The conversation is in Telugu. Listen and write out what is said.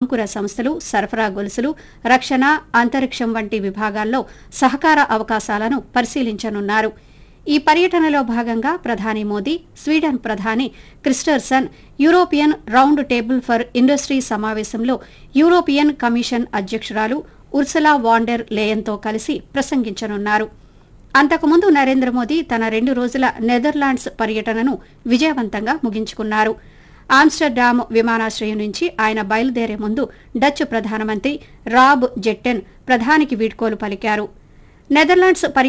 ఆకుకూర సంస్థలు సరఫరా గొలుసులు రక్షణ అంతరిక్షం వంటి విభాగాల్లో సహకార అవకాశాలను పరిశీలించనున్నారు ఈ పర్యటనలో భాగంగా ప్రధాని మోదీ స్వీడన్ ప్రధాని Kristersson European round table for industry సమావేశంలో యూరోపియన్ కమిషన్ అధ్యక్షురాలు ఉర్సలా వాండెర్ లేయన్తో కలిసి ప్రసంగించనున్నారు అంతకుముందు నరేంద్ర మోదీ తన రెండు రోజుల నెదర్లాండ్స్ పర్యటనను విజయవంతంగా ముగించుకున్నారు ఆమ్స్టర్డామ్ విమానాశ్రయం నుంచి ఆయన బయలుదేరే ముందు డచ్ ప్రధానమంత్రి రాబ్ జెట్టెన్ ప్రధానికి వీడ్కోలు పలికారు నెదర్లాండ్స్ పర్య